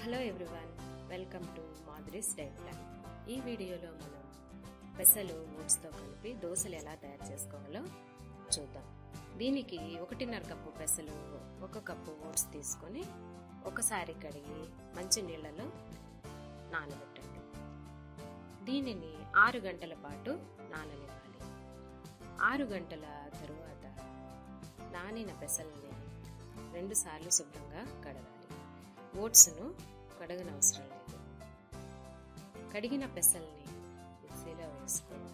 hello everyone welcome to Madhuri's diet plan ఈ వీడియోలో మనం పెసలు ఓట్స్తో కలిపి దోశలు ఎలా తయారు చేసుకోవాలో చూద్దాం దీనికి ఒకటిన్నర కప్పు పెసలు ఒక కప్పు ఓట్స్ తీసుకొని ఒకసారి కడిగి మంచి నీళ్ళలో నానబెట్టండి దీనిని ఆరు గంటల పాటు నాననివ్వాలి ఆరు గంటల తరువాత నానిన పెసల్ని రెండుసార్లు శుభ్రంగా కడగాలి ఓట్స్ను కడగనవసరం లేదు కడిగిన పెసల్ని మిక్సీలో వేసుకోవాలి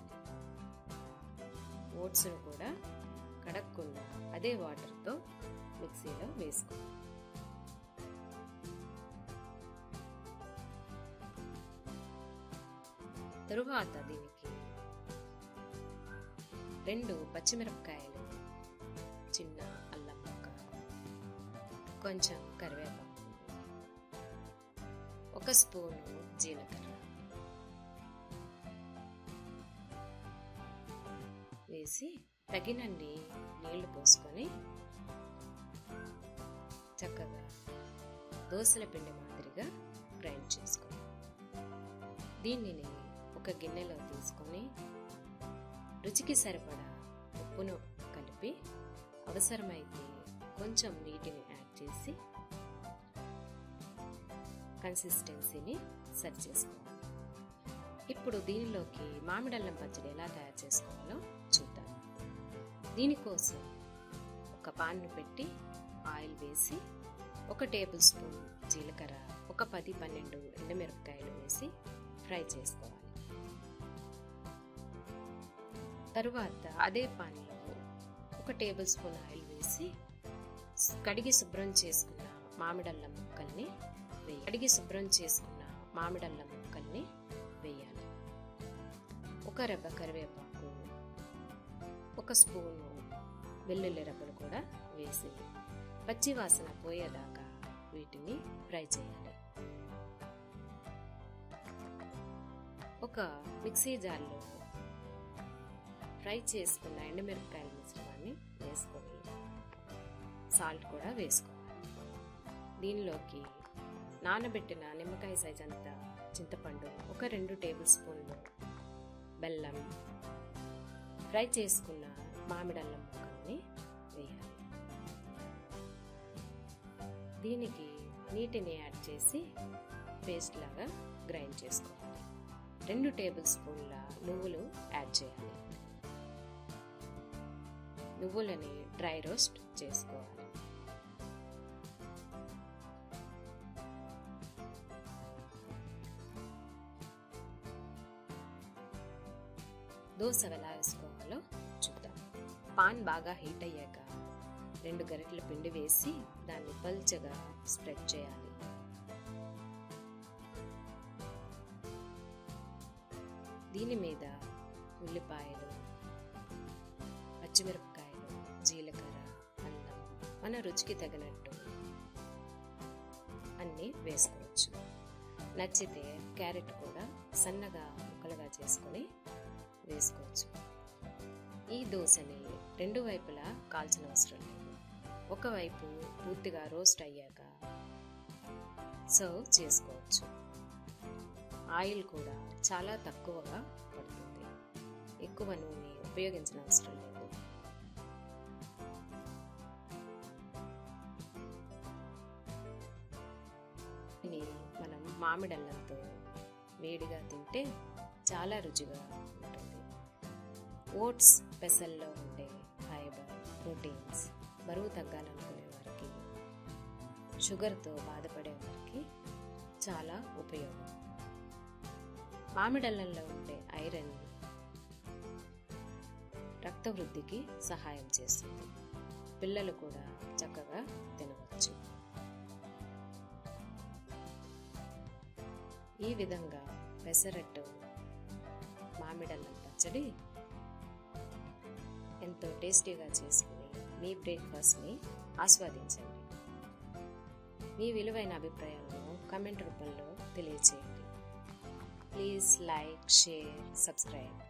ఓట్స్ను కూడా కడగకుండా అదే వాటర్తో మిక్సీలో వేసుకోవాలి తరువాత దీనికి రెండు పచ్చిమిరపకాయలు చిన్న అల్లం ముక్క కొంచెం కరివేపాకు ఒక స్పూను జీలకర్ర వేసి తగినన్ని నీళ్లు పోసుకొని చక్కగా దోశల పిండి మాదిరిగా గ్రైండ్ చేసుకోవాలి దీనిని ఒక గిన్నెలో తీసుకొని రుచికి సరిపడా ఉప్పును కలిపి అవసరమైతే కొంచెం నీటిని యాడ్ చేసి కన్సిస్టెన్సీని సెట్ చేసుకోవాలి ఇప్పుడు దీనిలోకి మామిడల్లం పచ్చడి ఎలా తయారు చేసుకోవాలో చూద్దాం దీనికోసం ఒక పాన్ను పెట్టి ఆయిల్ వేసి ఒక టేబుల్ స్పూన్ జీలకర్ర ఒక పది పన్నెండు ఎండుమిరపకాయలు వేసి ఫ్రై చేసుకోవాలి తరువాత అదే పాన్లో ఒక టేబుల్ స్పూన్ ఆయిల్ వేసి కడిగి శుభ్రం చేసుకున్న మామిడల్లం ముక్కల్ని వేయాలి కడిగి శుభ్రం చేసుకున్న మామిడల్లం ముక్కల్ని వేయాలి ఒక రెబ్బ కరివేపాకు ఒక స్పూను వెల్లుల్లి రెబ్బలు కూడా వేసి పచ్చి వాసన పోయేదాకా వీటిని ఫ్రై చేయాలి ఒక మిక్సీ జార్లో ఫ్రై చేసుకున్న ఎండుమిరపకాయల మిశ్రమాన్ని వేసుకొని సాల్ట్ కూడా వేసుకోవాలి దీనిలోకి నానబెట్టిన నిమ్మకాయ సైజ్ అంతా చింతపండు ఒక రెండు టేబుల్ స్పూన్లు బెల్లం ఫ్రై చేసుకున్న మామిడల్లం ముక్కల్ని వేయాలి దీనికి నీటిని యాడ్ చేసి పేస్ట్ లాగా గ్రైండ్ చేసుకోవాలి రెండు టేబుల్ స్పూన్ల నువ్వులు యాడ్ చేయాలి నువ్వులని డ్రై రోస్ట్ చేసుకోవాలి దోశ ఎలా వేసుకోవాలో చూద్దాం పాన్ బాగా హీట్ అయ్యాక రెండు గరిటెల పిండి వేసి దాన్ని పల్చగా స్ప్రెడ్ చేయాలి దీని మీద ఉల్లిపాయలు పచ్చిమిరపకాయలు జీలకర్ర అల్లం మన రుచికి తగినట్టు అన్నీ వేసుకోవచ్చు నచ్చితే క్యారెట్ కూడా సన్నగా ముక్కలుగా చేసుకొని వేసుకోవచ్చు ఈ దోశని రెండు వైపులా కాల్చిన అవసరం లేదు ఒకవైపు పూర్తిగా రోస్ట్ అయ్యాక సర్వ్ చేసుకోవచ్చు ఆయిల్ కూడా చాలా తక్కువగా పడుతుంది ఎక్కువ నూనె ఉపయోగించిన అవసరం లేదు ఇది మనం మామిడల్లంతో వేడిగా తింటే చాలా రుచిగా ఉంటుంది ఓట్స్ పెసల్లో ఉండే ఫైబర్ ప్రోటీన్స్ బరువు తగ్గాలనుకునే వారికి షుగర్తో బాధపడే వారికి చాలా ఉపయోగం మామిడల్లంలో ఉండే ఐరన్ రక్త వృద్ధికి సహాయం చేస్తుంది పిల్లలు కూడా చక్కగా తినవచ్చు ఈ విధంగా పెసరట్టు మామిడల్లం పచ్చడి ఎంతో టేస్టీగా చేసుకుని మీ బ్రేక్ఫాస్ట్ని ఆస్వాదించండి మీ విలువైన అభిప్రాయాలను కమెంట్ రూపంలో తెలియచేయండి ప్లీజ్ లైక్ షేర్ సబ్స్క్రైబ్